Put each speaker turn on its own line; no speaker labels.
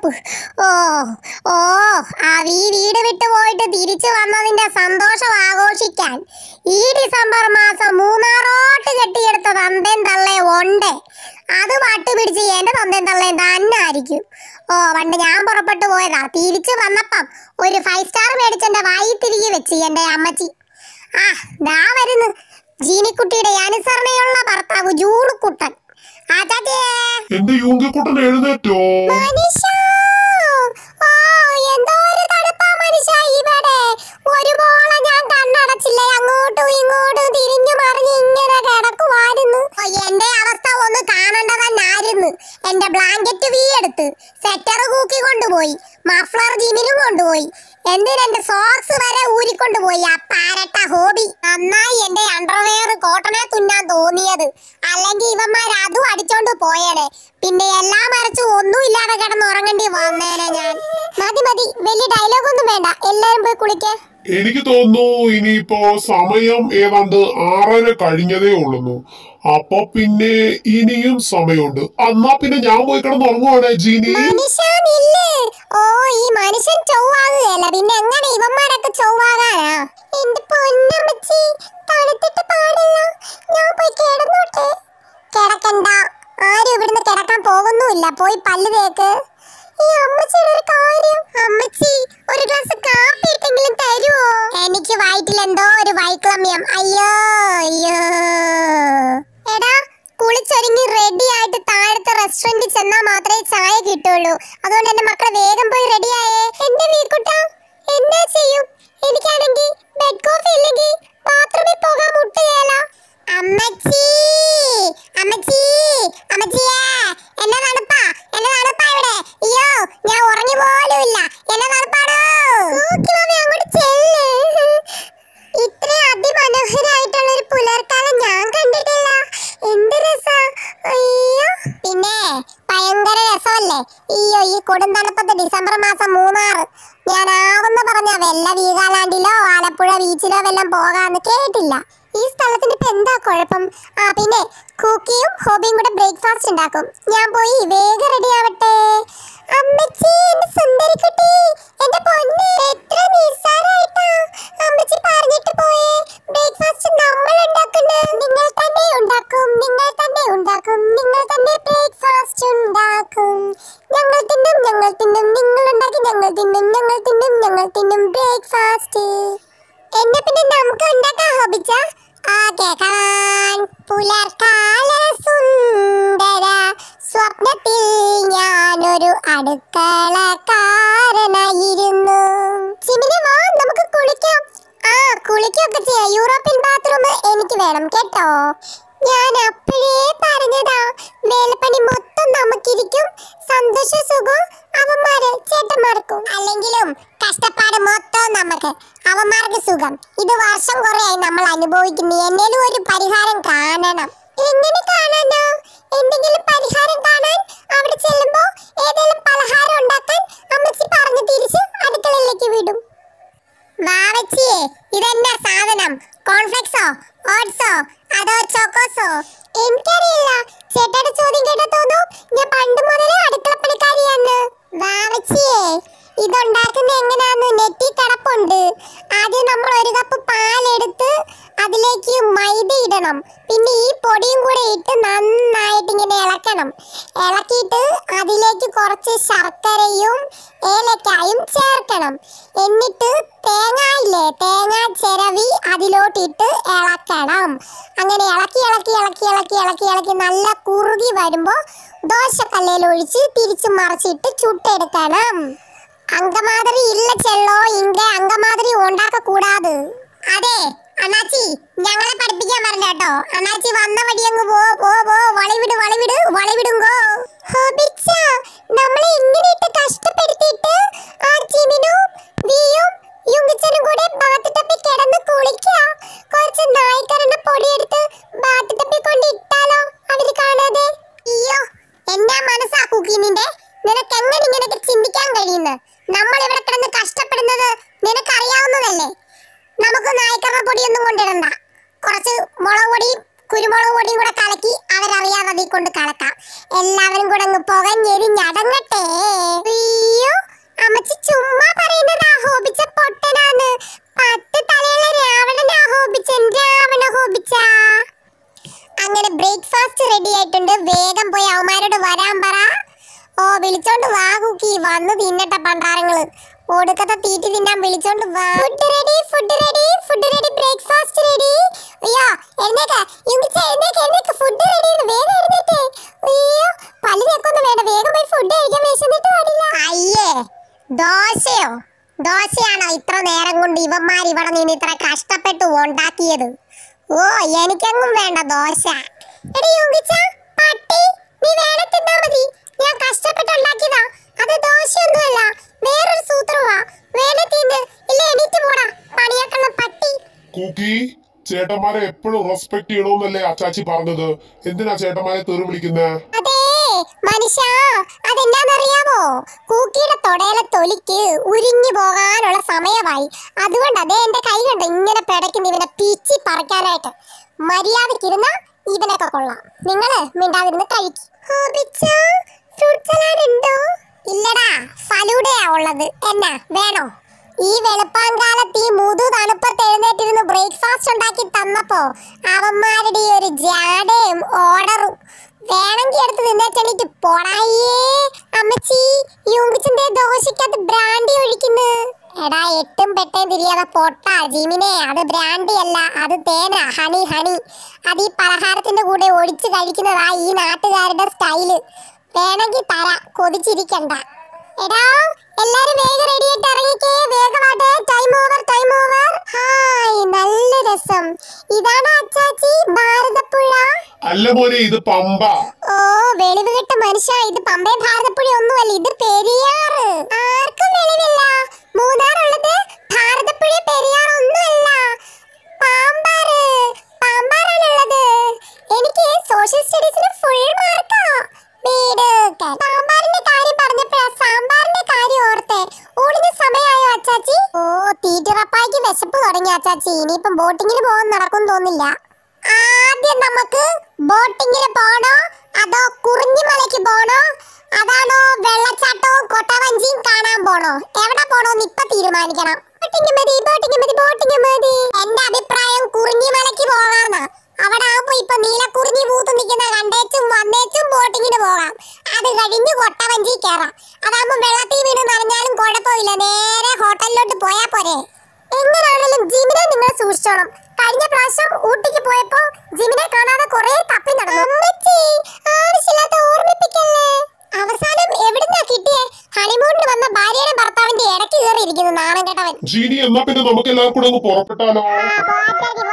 തണുപ്പ് ഓ ഓ ആ ഈ വീട് വിട്ടു പോയിട്ട് തിരിച്ചു വന്നതിന്റെ സന്തോഷം ആഘോഷിക്കാൻ ഈ ഡിസംബർ മാസം മൂന്നാറോട്ട് കെട്ടിയെടുത്ത തന്തേം തള്ളേ ഉണ്ട് അത് പട്ട് പിടിച്ച് എന്റെ തന്തേം തള്ളേം തന്നെ ആയിരിക്കും ഓ പണ്ട് ഞാൻ പുറപ്പെട്ടു പോയതാ തിരിച്ചു വന്നപ്പം ഒരു ഫൈവ് സ്റ്റാർ മേടിച്ചെന്റെ വായി തിരികെ വെച്ച് എന്റെ അമ്മച്ചി ആ ദാ വരുന്നു ജീനിക്കുട്ടിയുടെ അനുസരണയുള്ള ഭർത്താവ് ജൂണുക്കുട്ടൻ ആചാച്ചേ
എന്റെ യൂങ്കിക്കുട്ടൻ എഴുന്നേറ്റോ
മനുഷ്യ ഓ എന്തോ ഒരു തണുപ്പാ മനുഷ്യ ഇവിടെ ഒരുപോലെ ഞാൻ കണ്ണടച്ചില്ലേ അങ്ങോട്ടും ഇങ്ങോട്ടും തിരിഞ്ഞു മറിഞ്ഞ് ഇങ്ങനെ കിടക്കുമായിരുന്നു ഓ, എന്റെ അവസ്ഥ ഒന്ന് കാണേണ്ട തന്നായിരുന്നു എന്റെ ബ്ലാങ്കറ്റ് വീ എടുത്ത് സെറ്റർ കൂക്കി കൊണ്ടുപോയി മഫ്ലർ ജിമിനും കൊണ്ടുപോയി എന്തിനെന്റെ സോക്സ് വരെ ഊരിക്കൊണ്ടുപോയി ആ പാരട്ട ഹോബി നന്നായി എന്റെ അണ്ടർവെയർ കോട്ടനെ തുന്നാൻ തോന്നിയത് അല്ലെങ്കിൽ ഇവന്മാർ അതും അടിച്ചോണ്ട് പോയേനെ പിന്നെ എല്ലാം മറച്ച് ഒന്നുമില്ലാതെ കിടന്ന് ഉറങ്ങേണ്ടി വന്നേനെ ഞാൻ മതി മതി വലിയ ഡയലോഗ് ഒന്നും വേണ്ട എല്ലാരും പോയി കുളിക്കേ
എനിക്ക് തോന്നുന്നു ഇനിയിപ്പോ സമയം ഏതാണ്ട് ആറര കഴിഞ്ഞതേ ഉള്ളൂ അപ്പൊ പിന്നെ ഇനിയും സമയമുണ്ട് എന്നാ പിന്നെ ഞാൻ പോയി കിടന്ന് ഉറങ്ങുവാണേ ജീനി
മനുഷ്യനില്ലേ ഓ ഈ മനുഷ്യൻ ചൊവ്വാകുകയല്ല പിന്നെ എങ്ങനെ ഇവന്മാരൊക്കെ ചൊവ്വാകാനാ എന്റെ പൊന്നമ്മച്ചി തണുത്തിട്ട് പാടില്ല ഞാൻ പോയി കിടന്നോട്ടെ കിടക്കണ്ട ആരും ഇവിടുന്ന് കിടക്കാൻ പോകുന്നുമില്ല പോയി പല്ല് തേക്ക് ഈ അമ്മച്ചിയുടെ ഒരു കാര്യം അമ്മച്ചി ഒരു ഗ്ലാസ് കാപ്പി ഇട്ടെങ്കിലും തരുമോ എനിക്ക് വയറ്റിൽ എന്തോ ഒരു വൈക്ലമ്യം അയ്യോ അയ്യോ എടാ കുളിച്ചൊരുങ്ങി റെഡി ആയിട്ട് താഴത്തെ റെസ്റ്റോറന്റിൽ ചെന്നാൽ മാത്രമേ ചായ കിട്ടുള്ളൂ അതുകൊണ്ട് എന്റെ മക്കളെ വേഗം പോയി റെഡി ആയേ എന്റെ വീക്കുട്ട എന്താ ചെയ്യും എനിക്കാണെങ്കിൽ ബെഡ് കോഫി ഇല്ലെങ്കിൽ ബാത്റൂമിൽ പോകാൻ മുട്ടുകയല്ല അമ്മച്ചി അമ്മച്ചി അമ്മച്ചിയേ എന്നെ തണുപ്പാ എന്നെ തണുപ്പാ ഇവിടെ അയ്യോ ഞാൻ ഉറങ്ങി പോലും ഇല്ല എന്നെ തണുപ്പാടോ നോക്കി മാമി അങ്ങോട്ട് ചെല്ല് ഇത്രയും അതിമനോഹരായിട്ടുള്ള ഒരു പുലർക്കാലം ഞാൻ കണ്ടിട്ടില്ല എന്ത് രസാ അയ്യോ പിന്നെ ഭയങ്കര രസമല്ലേ അയ്യോ ഈ കൊടും തണുപ്പത്ത് ഡിസംബർ മാസം മൂന്നാറ് ഞാൻ ആവുന്ന പറഞ്ഞ വല്ല വീഗാലാൻഡിലോ ആലപ്പുഴ ബീച്ചിലോ വല്ലം പോകാന്ന് കേട്ടില്ല ഈ സ്ഥലത്തിന് ഇപ്പൊ എന്താ കുഴപ്പം ആ പിന്നെ കുക്കിയും ഹോബിയും കൂടെ ബ്രേക്ക്ഫാസ്റ്റ് ഉണ്ടാക്കും ഞാൻ പോയി വേഗം റെഡി ആവട്ടെ അമ്മച്ചി എന്റെ സുന്ദരിക്കുട്ടി എന്റെ പൊന്ന് എത്ര നിസ്സാരായിട്ടാ അമ്മച്ചി പറഞ്ഞിട്ട് പോയേ ബ്രേക്ക്ഫാസ്റ്റ് നമ്മൾ ഉണ്ടാക്കുന്നത് നിങ്ങൾ തന്നെ ഉണ്ടാക്കും നിങ്ങൾ തന്നെ ഉണ്ടാക്കും നിങ്ങൾ തന്നെ ബ്രേക്ക്ഫാസ്റ്റ് ഉണ്ടാക്കും ഞങ്ങൾ തിന്നും ഞങ്ങൾ തിന്നും നിങ്ങൾ ഉണ്ടാക്കി ഞങ്ങൾ തിന്നും ഞങ്ങൾ തിന്നും ഞങ്ങൾ തിന്നും ബ്രേക്ക്ഫാസ്റ്റ് എന്നെ പിന്നെ നമുക്ക് ഉണ്ടാക്കാൻ ഹോബിച്ച ആ കേക്കാൻ പുലർക്കാല സുന്ദര സ്വപ്നത്തിൽ ഞാനൊരു അടുക്കളക്കാരനായിരുന്നു ചിമിനി വാ നമുക്ക് കുളിക്കാം ആ കുളിക്കൊക്കെ ചെയ്യാം യൂറോപ്യൻ ബാത്റൂം എനിക്ക് വേണം കേട്ടോ ഞാൻ അപ്പോഴേ പറഞ്ഞതാ വേലപ്പണി മൊത്തം നമുക്കിരിക്കും സന്തോഷ സുഖം അവന്മാര് ചേട്ടന്മാർക്കും അല്ലെങ്കിലും കഷ്ടപ്പാട് മൊത്തം നമുക്ക് അവന്മാർക്ക് സുഖം ഇത് വർഷം കുറയായി നമ്മൾ അനുഭവിക്കുന്നു എന്നേലും ഒരു പരിഹാരം കാണണം എങ്ങനെ കാണാനോ എന്തെങ്കിലും പരിഹാരം കാണാൻ അവിടെ ചെല്ലുമ്പോ ഏതെങ്കിലും പലഹാരം ഉണ്ടാക്കാൻ അമ്മച്ചി പറഞ്ഞു തിരിച്ച് അടുക്കളയിലേക്ക് വിടും വാവച്ചിയെ ഇതെന്നാ സാധനം കോൺഫ്ലെക്സോ ഓട്സോ അതോ ചോക്കോസോ എനിക്കറിയില്ല ചേട്ടയുടെ ചോദ്യം കേട്ടാ തോന്നും ഞാൻ പണ്ട് മുതലേ അടുക്കളപ്പണിക്കാരിയാന്ന് വാവച്ചിയെ ഇതുണ്ടാക്കുന്ന എങ്ങനെയാന്ന് നെറ്റി കിടപ്പുണ്ട് ആദ്യം നമ്മൾ ഒരു കപ്പ് പാലെടുത്ത് അതിലേക്ക് മൈദ ഇടണം പിന്നെ ഈ പൊടിയും കൂടെ ഇട്ട് നന്നായിട്ട് ഇങ്ങനെ ഇളക്കണം ഇളക്കിയിട്ട് അതിലേക്ക് കുറച്ച് ശർക്കരയും ഏലക്കായും ചേർക്കണം എന്നിട്ട് തേങ്ങ ഇല്ലേ തേങ്ങ ചിരവി അതിലോട്ടിട്ട് ഇളക്കണം അങ്ങനെ ഇളക്കി ഇളക്കി ഇളക്കി ഇളക്കി ഇളക്കി ഇളക്കി നല്ല കുറുകി വരുമ്പോൾ ദോശക്കല്ലയിൽ ഒഴിച്ച് തിരിച്ചു മറിച്ചിട്ട് ചുട്ടെടുക്കണം അങ്കമാതിരി ഇല്ല ചെള്ളോ ഇങ്ക അങ്കമാതിരി ഉണ്ടാക്ക കൂടാതെ അതെ അണ്ണാച്ചി ഞങ്ങളെ പഠിപ്പിക്കാൻ പറഞ്ഞ കേട്ടോ അണ്ണാച്ചി വന്ന വഴി അങ്ങ് പോ പോ പോ വളവിട് വളവിട് വളവിടുങ്കോ ഹോബിച്ച നമ്മളെ ഇങ്ങനെയിട്ട് കഷ്ടപ്പെടുത്തിയിട്ട് ആ ജിമിനും വിയും യുങ്കിച്ചനും കൂടെ ബാത്ത് ടപ്പിൽ കിടന്ന് കുളിക്കുക കുറച്ച് നായ്ക്കറിന്റെ പൊടിയെടുത്ത് ബാത്ത് ടപ്പിൽ കൊണ്ട് ഇട്ടാലോ അവര് കാണാതെ അയ്യോ എന്നാ മനസ്സാ കുക്കി നിന്റെ നിനക്ക് എങ്ങനെ ഇങ്ങനെയൊക്കെ ചിന്തിക്കാൻ കഴിയുന്നു നമ്മൾ ഇവിടെ കിടന്ന് കഷ്ടപ്പെടുന്നത് നിനക്കറിയാവുന്നതല്ലേ നമുക്ക് നായ്ക്കറ പൊടിയൊന്നും കൊണ്ടിടണ്ട കുറച്ച് മുളക് പൊടിയും കുരുമുളക് പൊടിയും കൂടെ കലക്കി അവരറിയാതെ അതിൽ കൊണ്ട് കലക്കാം എല്ലാവരും കൂടെ അങ്ങ് പുകഞ്ഞെരിഞ്ഞടങ്ങട്ടെ ഉയ്യോ അമ്മച്ചി ചുമ്മാ പറയുന്നതാ ഹോബിച്ച പൊട്ടനാന്ന് പത്ത് തലയുള്ള രാവണനാ ഹോബിച്ചൻ രാവണ ഹോബിച്ച അങ്ങനെ ബ്രേക്ക്ഫാസ്റ്റ് റെഡി ആയിട്ടുണ്ട് വേഗം പോയി അവന്മാരോട് വരാൻ പറ ഓ വിളിച്ചോണ്ട് വാ കുക്കി വന്ന് തിന്നട്ടെ പണ്ടാരങ്ങള് ഒടുക്കത്തെ തീറ്റി തിന്നാൻ വിളിച്ചോണ്ട് വാ food ready food ready food ready breakfast ready അയ്യോ എഴുന്നേക്ക യുങ്കിച്ച എഴുന്നേക്ക എഴുന്നേക്ക ഫുഡ് റെഡി വേഗം എഴുന്നേറ്റേ അയ്യോ പല്ല് ഞെക്കൊന്നും വേണ്ട വേഗം പോയി ഫുഡ് കഴിക്കാൻ വിശന്നിട്ട് പാടില്ല അയ്യേ ദോശയോ ദോശയാണോ ഇത്ര നേരം കൊണ്ട് ഇവന്മാർ ഇവിടെ നിന്ന് ഇത്ര കഷ്ടപ്പെട്ട് ഉണ്ടാക്കിയത് ഓ എനിക്കെങ്ങും വേണ്ട ദോശ എടി യുങ്കിച്ച പട്ടി നീ വേണേ തിന്നാ മതി ഞാൻ കഷ്ടപ്പെട്ട് ഉണ്ടാക്കിയതാ അത് ദോശയൊന്നുമല്ല വേറൊരു സൂത്രമാ വേണേ തിന്ന് ഇല്ല എണീറ്റ് പോടാ പണിയാക്കുന്ന പട്ടി
കുക്കി ചേട്ടന്മാരെ എപ്പോഴും റെസ്പെക്ട് ചെയ്യണമെന്നല്ലേ അച്ചാച്ചി പറഞ്ഞത് എന്തിനാ ചേട്ടന്മാരെ തെറി വിളിക്കുന്നേ
അതേ മനുഷ്യ അതെന്നാന്നറിയാമോ കൂക്കിയുടെ തൊടയിലെ തൊലിക്ക് ഉരിഞ്ഞു പോകാനുള്ള സമയമായി അതുകൊണ്ട് അതേ എന്റെ കൈ കണ്ട് ഇങ്ങനെ പിടയ്ക്കുന്ന ഇവനെ പിച്ചി പറിക്കാനായിട്ട് മര്യാദക്കിരുന്ന ഇവനൊക്കെ കൊള്ളാം നിങ്ങള് മിണ്ടാതിരുന്ന് കഴിക്കും ഫ്രൂട്ട് സലാഡ് ഉണ്ടോ ഇല്ലടാ ഫലൂഡയാ ഉള്ളത് എന്നാ വേണോ ഈ വെളുപ്പാങ്കാലത്ത് ഈ മുതു തണുപ്പത്ത് എഴുന്നേറ്റിരുന്ന് ബ്രേക്ക്ഫാസ്റ്റ് ഉണ്ടാക്കി തന്നപ്പോ അവന്മാരുടെ ഈ ഒരു ജാടയും ഓർഡറും വേണമെങ്കിൽ എടുത്ത് നിന്നേച്ചെണീറ്റ് പോടായേ അമ്മച്ചി യൂങ്കിച്ചിന്റെ ദോശക്കകത്ത് ബ്രാൻഡി ഒഴിക്കുന്നു എടാ എട്ടും പെട്ടേം തിരിയാതെ പൊട്ട ജിമിനെ അത് ബ്രാൻഡി അല്ല അത് തേന ഹണി ഹണി അത് ഈ പലഹാരത്തിന്റെ കൂടെ ഒഴിച്ച് കഴിക്കുന്നതാ ഈ നാട്ടുകാരുടെ സ്റ്റൈല് വേണമെങ്കിൽ തര കൊതിച്ചിരിക്കണ്ട എടാ എല്ലാരും വേഗം റെഡി ആയിട്ട് ഇറങ്ങിക്കേ വേഗമാട്ടെ time over time over hi നല്ല രസം ഇതാണ് അച്ചാച്ചി ഭാരതപ്പുഴ
അല്ല മോനെ ഇത് പമ്പ
ഓ വെളിവ് കെട്ട മനുഷ്യ ഇത് പമ്പേ ഭാരതപ്പുഴ ഒന്നുമല്ല ഇത് പെരിയാറ് ആർക്കും വെളിവില്ല മൂന്നാറുള്ളത് ഭാരതപ്പുഴ പെരിയാർ ഒന്നുമല്ല പാമ്പാറ് പാമ്പാറാണുള്ളത് എനിക്ക് സോഷ്യൽ സ്റ്റഡീസിന് ഫുൾ മാർക്കാ വീട് സാമ്പാറിന്റെ കാര്യം പറഞ്ഞപ്പോഴാ സാമ്പാറിന്റെ കാര്യം ഓർത്തെ ഊണിന് സമയമായോ അച്ചാച്ചി ഓ തീറ്ററപ്പായ്ക്ക് വിശപ്പ് തുടങ്ങി അച്ചാച്ചി ഇനിയിപ്പം ബോട്ടിങ്ങിന് പോകാൻ നടക്കും തോന്നില്ല ആദ്യം നമുക്ക് ബോട്ടിങ്ങിന് പോണോ അതോ കുറിഞ്ഞിമലയ്ക്ക് പോണോ അതാണോ വെള്ളച്ചാട്ടവും കൊട്ടവഞ്ചിയും കാണാൻ പോണോ എവിടെ പോണോന്ന് ഇപ്പൊ തീരുമാനിക്കണം ബോട്ടിങ് മതി ബോട്ടിങ് മതി ബോട്ടിങ് മതി എന്റെ അഭിപ്രായം കുറിഞ്ഞിമലയ്ക്ക് പോകാന്നാ അവിടെ ആകുമ്പോ ഇപ്പൊ നീലക്കുറിഞ്ഞി പൂത്ത് നിൽക്കുന്ന കണ്ടേച്ചും വന്നേച്ചും ബോട്ടിങ്ങിന് പോകാം അത് കഴിഞ്ഞ് കൊട്ടവഞ്ചി കയറാം അതാകുമ്പോ വെള്ളത്തിൽ വീണ് നനഞ്ഞാലും കുഴപ്പമില്ല നേരെ ഹോട്ടലിലോട്ട് പോയാ പോരെ എങ്ങനെയാണെങ്കിലും ജിമിനെ നിങ്ങൾ സൂക്ഷിച്ചോണം കഴിഞ്ഞ പ്രാവശ്യം ഊട്ടിക്ക് പോയപ്പോ ജിമിനെ കാണാതെ കുറെ തപ്പി നടന്നു അമ്മച്ചി ആവശ്യമില്ലാത്ത ഓർമ്മിപ്പിക്കല്ലേ അവസാനം എവിടുന്നാ കിട്ടിയേ ഹണിമൂണിന് വന്ന ഭാര്യയുടെ ഭർത്താവിന്റെ ഇടയ്ക്ക് കയറി ഇരിക്കുന്നു നാണം കേട്ടവൻ
ജീനി എന്നാ പിന്നെ നമുക്ക് എല്ലാവർക്കും കൂടെ അങ്ങ് പുറപ്പെട്ടാലോ
ആ, പോട്ടെ,